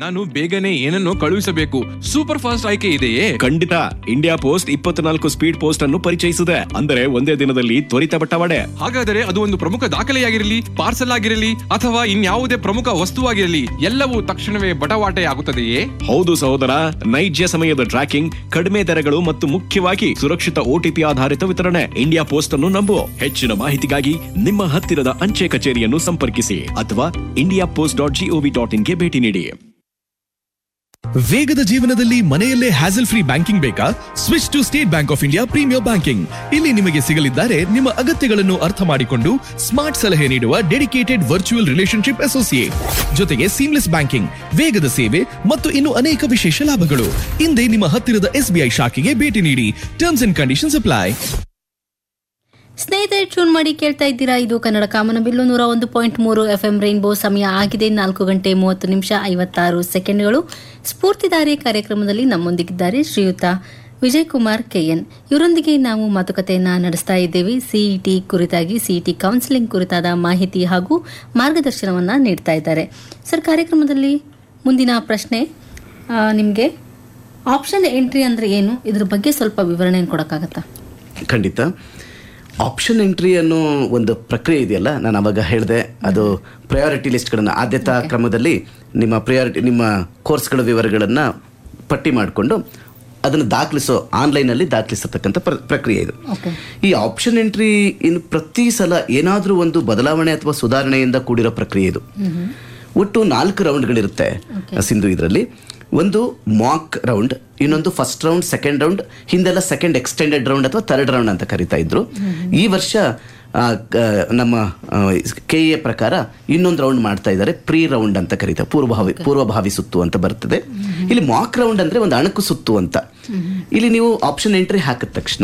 ನಾನು ಬೇಗನೆ ಏನನ್ನೋ ಕಳುಹಿಸಬೇಕು ಸೂಪರ್ ಫಾಸ್ಟ್ ಆಯ್ಕೆ ಇದೆಯೇ ಖಂಡಿತ ಇಂಡಿಯಾ ಪೋಸ್ಟ್ ಇಪ್ಪತ್ನಾಲ್ಕು ಸ್ಪೀಡ್ ಪೋಸ್ಟ್ ಅನ್ನು ಪರಿಚಯಿಸಿದೆ ಅಂದರೆ ಒಂದೇ ದಿನದಲ್ಲಿ ತ್ವರಿತ ಬಟ್ಟವಾಡೆ ಹಾಗಾದರೆ ಅದು ಒಂದು ಪ್ರಮುಖ ದಾಖಲೆಯಾಗಿರಲಿ ಪಾರ್ಸಲ್ ಆಗಿರಲಿ ಅಥವಾ ಇನ್ಯಾವುದೇ ಪ್ರಮುಖ ವಸ್ತುವಾಗಿರಲಿ ಎಲ್ಲವೂ ತಕ್ಷಣವೇ ಬಟವಾಟೆ ಆಗುತ್ತದೆಯೇ ಹೌದು ಸಹೋದರ ನೈಜ ಸಮಯದ ಟ್ರ್ಯಾಕಿಂಗ್ ಕಡಿಮೆ ದರಗಳು ಮತ್ತು ಮುಖ್ಯವಾಗಿ ಸುರಕ್ಷಿತ ಓಟಿಪಿ ಆಧಾರಿತ ವಿತರಣೆ ಇಂಡಿಯಾ ಪೋಸ್ಟ್ ಅನ್ನು ನಂಬು ಹೆಚ್ಚಿನ ಮಾಹಿತಿಗಾಗಿ ನಿಮ್ಮ ಹತ್ತಿರದ ಅಂಚೆ ಕಚೇರಿಯನ್ನು ಸಂಪರ್ಕಿಸಿ ಅಥವಾ India post dot gov dot ಇನ್ಗೆ ಭೇಟಿ ನೀಡಿ ವೇಗದ ಜೀವನದಲ್ಲಿ ಮನೆಯಲ್ಲೇ ಹ್ಯಾಸಲ್ ಫ್ರೀ ಬ್ಯಾಂಕಿಂಗ್ ಬೇಕಾ switch to State Bank of India premier banking ಇಲ್ಲಿ ನಿಮಗೆ ಸಿಗಲಿದ್ದಾರೆ ನಿಮ್ಮ ಅಗತ್ಯಗಳನ್ನು ಅರ್ಥ ಮಾಡಿಕೊಂಡು ಸ್ಮಾರ್ಟ್ ಸಲಹೆ ನೀಡುವ ಡೆಡಿಕೇಟೆಡ್ ವರ್ಚುವಲ್ ರಿಲೇಶನ್ಶಿಪ್ ಅಸೋಸಿಯೇಟ್ ಜೊತೆಗೆ ಸೀಮ್ಲೆಸ್ ಬ್ಯಾಂಕಿಂಗ್ ವೇಗದ ಸೇವೆ ಮತ್ತು ಇನ್ನು ಅನೇಕ ವಿಶೇಷ ಲಾಭಗಳು ಹಿಂದೆ ನಿಮ್ಮ ಹತ್ತಿರದ ಎಸ್ಬಿಐ ಶಾಖೆಗೆ ಭೇಟಿ ನೀಡಿ ಟರ್ಮ್ಸ್ ಅಂಡ್ ಕಂಡೀಷನ್ಸ್ ಅಪ್ಲೈ ಸ್ನೇಹಿತರೆ ಟ್ಯೂನ್ ಮಾಡಿ ಕೇಳ್ತಾ ಇದ್ದೀರಾ ಇದು ಕನ್ನಡ ಕಾಮನಬಿಲ್ಲು ನೂರ ಒಂದು ಪಾಯಿಂಟ್ ಮೂರು ಎಫ್ ಎಂ ರೈನ್ಬೋ ಸಮಯ ಆಗಿದೆ ನಾಲ್ಕು ಗಂಟೆ ಮೂವತ್ತು ನಿಮಿಷ ಐವತ್ತಾರು ಸೆಕೆಂಡ್ಗಳು ಸ್ಫೂರ್ತಿದಾರಿ ಕಾರ್ಯಕ್ರಮದಲ್ಲಿ ನಮ್ಮೊಂದಿಗಿದ್ದಾರೆ ಶ್ರೀಯುತ ವಿಜಯ್ ಕುಮಾರ್ ಕೆಎನ್ ಇವರೊಂದಿಗೆ ನಾವು ಮಾತುಕತೆಯನ್ನ ನಡೆಸ್ತಾ ಇದ್ದೇವೆ ಸಿಇಟಿ ಕುರಿತಾಗಿ ಸಿಇಟಿ ಕೌನ್ಸಿಲಿಂಗ್ ಕುರಿತಾದ ಮಾಹಿತಿ ಹಾಗೂ ಮಾರ್ಗದರ್ಶನವನ್ನ ನೀಡ್ತಾ ಇದ್ದಾರೆ ಸರ್ ಕಾರ್ಯಕ್ರಮದಲ್ಲಿ ಮುಂದಿನ ಪ್ರಶ್ನೆ ನಿಮಗೆ ಆಪ್ಷನ್ ಎಂಟ್ರಿ ಅಂದ್ರೆ ಏನು ಇದ್ರ ಬಗ್ಗೆ ಸ್ವಲ್ಪ ವಿವರಣೆ ಕೊಡೋಕ್ಕಾಗತ್ತಾ ಖಂಡಿತ ಆಪ್ಷನ್ ಎಂಟ್ರಿ ಅನ್ನೋ ಒಂದು ಪ್ರಕ್ರಿಯೆ ಇದೆಯಲ್ಲ ನಾನು ಅವಾಗ ಹೇಳಿದೆ ಅದು ಪ್ರಯಾರಿಟಿ ಲಿಸ್ಟ್ಗಳನ್ನು ಆದ್ಯತಾ ಕ್ರಮದಲ್ಲಿ ನಿಮ್ಮ ಪ್ರಯಾರಿಟಿ ನಿಮ್ಮ ಕೋರ್ಸ್ಗಳ ವಿವರಗಳನ್ನು ಪಟ್ಟಿ ಮಾಡಿಕೊಂಡು ಅದನ್ನು ದಾಖಲಿಸೋ ಆನ್ಲೈನಲ್ಲಿ ದಾಖಲಿಸತಕ್ಕಂಥ ಪ್ರ- ಪ್ರಕ್ರಿಯೆ ಇದು ಓಕೆ ಈ ಆಪ್ಷನ್ ಎಂಟ್ರಿ ಇನ್ನು ಪ್ರತಿ ಸಲ ಏನಾದರೂ ಒಂದು ಬದಲಾವಣೆ ಅಥವಾ ಸುಧಾರಣೆಯಿಂದ ಕೂಡಿರೋ ಪ್ರಕ್ರಿಯೆ ಇದು ಒಟ್ಟು ನಾಲ್ಕು ರೌಂಡ್ಗಳಿರುತ್ತೆ ಸಿಂಧು ಇದರಲ್ಲಿ ಒಂದು ಮಾಕ್ ರೌಂಡ್ ಇನ್ನೊಂದು ಫಸ್ಟ್ ರೌಂಡ್ ಸೆಕೆಂಡ್ ರೌಂಡ್ ಹಿಂದೆಲ್ಲ ಸೆಕೆಂಡ್ ಎಕ್ಸ್ಟೆಂಡೆಡ್ ರೌಂಡ್ ಅಥವಾ ಥರ್ಡ್ ರೌಂಡ್ ಅಂತ ಕರಿತಾ ಇದ್ರು ಈ ವರ್ಷ ಆ, ಕ- ನಮ್ಮ ಕೆ ಎ ಪ್ರಕಾರ ಇನ್ನೊಂದು ರೌಂಡ್ ಮಾಡ್ತಾ ಇದ್ದಾರೆ ಪ್ರೀ ರೌಂಡ್ ಅಂತ ಕರೀತಾರೆ ಪೂರ್ವಭಾವಿ ಪೂರ್ವಭಾವಿ ಸುತ್ತು ಅಂತ ಬರ್ತದೆ ಇಲ್ಲಿ ಮಾಕ್ ರೌಂಡ್ ಅಂದ್ರೆ ಒಂದು ಅಣಕು ಸುತ್ತು ಅಂತ ಇಲ್ಲಿ ನೀವು ಆಪ್ಷನ್ ಎಂಟ್ರಿ ಹಾಕಿದ ತಕ್ಷಣ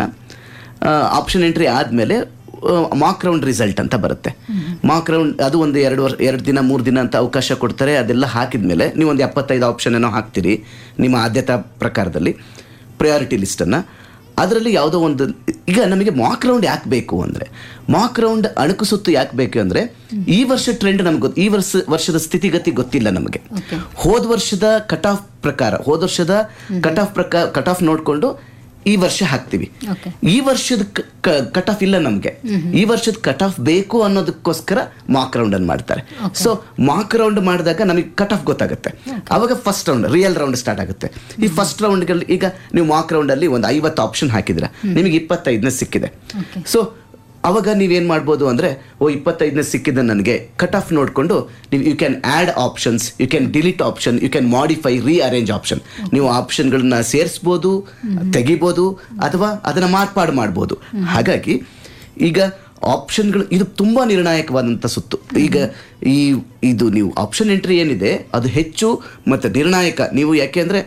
ಆಪ್ಷನ್ ಎಂಟ್ರಿ ಆದಮೇಲೆ ಮಾಕ್ ರೌಂಡ್ ರಿಸಲ್ಟ್ ಅಂತ ಬರುತ್ತೆ ಮಾಕ್ ರೌಂಡ್ ಅದು ಒಂದು ಎರಡು ವರ್ಷ ಎರಡು ದಿನ ಮೂರು ದಿನ ಅಂತ ಅವಕಾಶ ಕೊಡ್ತಾರೆ ಅದೆಲ್ಲ ಹಾಕಿದ್ಮೇಲೆ ನೀವು ಒಂದು ಎಪ್ಪತ್ತೈದು ಆಪ್ಷನ್ ಏನೋ ಹಾಕ್ತೀರಿ ನಿಮ್ಮ ಆದ್ಯತಾ ಪ್ರಕಾರದಲ್ಲಿ ಪ್ರಯಾರಿಟಿ ಲಿಸ್ಟನ್ನು ಅದರಲ್ಲಿ ಯಾವುದೋ ಒಂದು ಈಗ ನಮಗೆ ಮಾಕ್ ರೌಂಡ್ ಯಾಕೆ ಬೇಕು ಅಂದರೆ ಮಾಕ್ ರೌಂಡ್ ಅಣಕು ಸುತ್ತು ಯಾಕೆ ಬೇಕು ಅಂದರೆ ಈ ವರ್ಷ ಟ್ರೆಂಡ್ ನಮ್ಗೆ ಗೊತ್ತು ಈ ವರ್ಷ ವರ್ಷದ ಸ್ಥಿತಿಗತಿ ಗೊತ್ತಿಲ್ಲ ನಮಗೆ ಹೋದ ವರ್ಷದ ಕಟ್ ಆಫ್ ಪ್ರಕಾರ ಹೋದ ವರ್ಷದ ಕಟ್ ಆಫ್ ಪ್ರಕಾರ ಕಟ್ ಆಫ್ ನೋಡಿಕೊಂಡು ಈ ವರ್ಷ ಹಾಕ್ತೀವಿ Okay. ಈ ವರ್ಷದ ಕಟ್ ಆಫ್ ಇಲ್ಲ ನಮಗೆ ಈ ವರ್ಷದ ಕಟ್ ಆಫ್ ಬೇಕು ಅನ್ನೋದಕ್ಕೋಸ್ಕರ ಮಾಕ್ ರೌಂಡ್ ಅನ್ನು ಮಾಡ್ತಾರೆ ಸೊ ಮಾಕ್ ರೌಂಡ್ ಮಾಡಿದಾಗ ನಮಗೆ ಕಟ್ ಆಫ್ ಗೊತ್ತಾಗುತ್ತೆ ಅವಾಗ first round real round start ಆಗುತ್ತೆ ಈ ಫಸ್ಟ್ ರೌಂಡ್ಗಳಲ್ಲಿ ಈಗ ನೀವು ಮಾಕ್ ರೌಂಡ್ ಅಲ್ಲಿ ಒಂದು ಐವತ್ತು ಆಪ್ಷನ್ ಹಾಕಿದ್ರ ನಿಮಗೆ ಇಪ್ಪತ್ತೈದನೇ ಸಿಕ್ಕಿದೆ ಸೊ ಅವಾಗ ನೀವೇನ್ ಮಾಡ್ಬೋದು ಅಂದ್ರೆ ಓ ಇಪ್ಪತ್ತೈದನೇ ಸಿಕ್ಕಿದೆ ನನಗೆ ಕಟ್ ಆಫ್ ನೋಡಿಕೊಂಡು ನೀವು you can add options you can delete option you can modify rearrange option ನೀವು ಆಪ್ಷನ್ಗಳನ್ನ ಸೇರಿಸ್ಬೋದು ತೆಗಿಬೋದು ಅಥವಾ ಅದನ್ನ ಮಾರ್ಪಾಡು ಮಾಡ್ಬೋದು ಹಾಗಾಗಿ ಈಗ ಆಪ್ಷನ್ಗಳು ಇದು ತುಂಬಾ ನಿರ್ಣಾಯಕವಾದಂಥ ಸುತ್ತು ಈಗ ಈ ಇದು ನೀವು ಆಪ್ಷನ್ ಎಂಟ್ರಿ ಏನಿದೆ ಅದು ಹೆಚ್ಚು ಮತ್ತು ನಿರ್ಣಾಯಕ ನೀವು ಯಾಕೆಂದ್ರೆ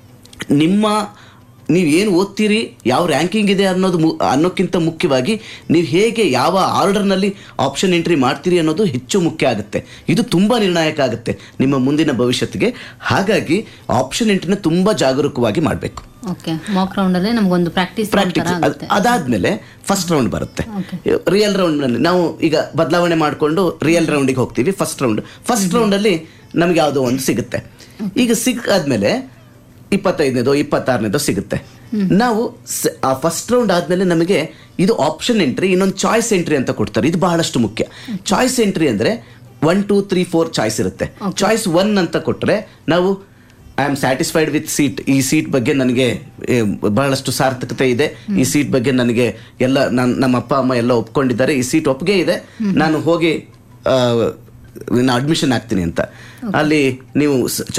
ನಿಮ್ಮ ನೀವು ಏನು ಓದ್ತೀರಿ ಯಾವ ರ್ಯಾಂಕಿಂಗ್ ಇದೆ ಅನ್ನೋದು ಮು- ಅನ್ನೋಕ್ಕಿಂತ ಮುಖ್ಯವಾಗಿ ನೀವು ಹೇಗೆ ಯಾವ ಆರ್ಡರ್ನಲ್ಲಿ ಆಪ್ಷನ್ ಎಂಟ್ರಿ ಮಾಡ್ತೀರಿ ಅನ್ನೋದು ಹೆಚ್ಚು ಮುಖ್ಯ ಆಗುತ್ತೆ ಇದು ತುಂಬ ನಿರ್ಣಾಯಕ ಆಗುತ್ತೆ ನಿಮ್ಮ ಮುಂದಿನ ಭವಿಷ್ಯತ್ತಿಗೆ ಹಾಗಾಗಿ ಆಪ್ಷನ್ ಎಂಟ್ರಿನ ತುಂಬ ಜಾಗರೂಕವಾಗಿ ಮಾಡಬೇಕು ಓಕೆ ಮಾಕ್ ರೌಂಡ್ ಅಲ್ಲೇ ನಮಗೊಂದು ಪ್ರಾಕ್ಟೀಸ್ ಪ್ರಾಕ್ಟಿಕ್ಸ್ ಆಗುತ್ತೆ ಅದಾದ್ಮೇಲೆ ಫಸ್ಟ್ ರೌಂಡ್ ಬರುತ್ತೆ ರಿಯಲ್ ರೌಂಡ್ ನಲ್ಲಿ ನಾವು ಈಗ ಬದಲಾವಣೆ ಮಾಡಿಕೊಂಡು ರಿಯಲ್ ರೌಂಡಿಗೆ ಹೋಗ್ತೀವಿ ಫಸ್ಟ್ ರೌಂಡ್ ಫಸ್ಟ್ ರೌಂಡ್ ಅಲ್ಲಿ ನಮ್ಗೆ ಯಾವುದೋ ಒಂದು ಸಿಗುತ್ತೆ ಈಗ ಸಿಕ್ಕಾದ್ಮೇಲೆ ಇಪ್ಪತ್ತೈದನೇದೋ ಇಪ್ಪತ್ತಾರನೇದೋ ಸಿಗುತ್ತೆ ನಾವು ಸ- ಆ ಫಸ್ಟ್ ರೌಂಡ್ ಆದ್ಮೇಲೆ ನಮಗೆ ಇದು ಆಪ್ಷನ್ ಎಂಟ್ರಿ ಇನ್ನೊಂದು ಚಾಯ್ಸ್ ಎಂಟ್ರಿ ಅಂತ ಕೊಡ್ತಾರೆ ಇದು ಬಹಳಷ್ಟು ಮುಖ್ಯ ಚಾಯ್ಸ್ ಎಂಟ್ರಿ ಅಂದ್ರೆ one two three four choice ಇರುತ್ತೆ ಚಾಯ್ಸ್ ಒನ್ ಅಂತ ಕೊಟ್ರೆ ನಾವು I am satisfied with seat ಈ ಸೀಟ್ ಬಗ್ಗೆ ನನಗೆ ಏ, ಬಹಳಷ್ಟು ಸಾರ್ಥಕತೆ ಇದೆ ಈ ಸೀಟ್ ಬಗ್ಗೆ ನನಗೆ ಎಲ್ಲ ನನ್ ನಮ್ಮ ಅಪ್ಪ ಅಮ್ಮ ಎಲ್ಲ ಒಪ್ಕೊಂಡಿದ್ದಾರೆ ಈ ಸೀಟ್ ಒಪ್ಪಿಗೆ ಇದೆ ನಾನು ಹೋಗಿ ಅಡ್ಮಿಷನ್ ಆಗ್ತೀನಿ ಅಂತ ಅಲ್ಲಿ ನೀವು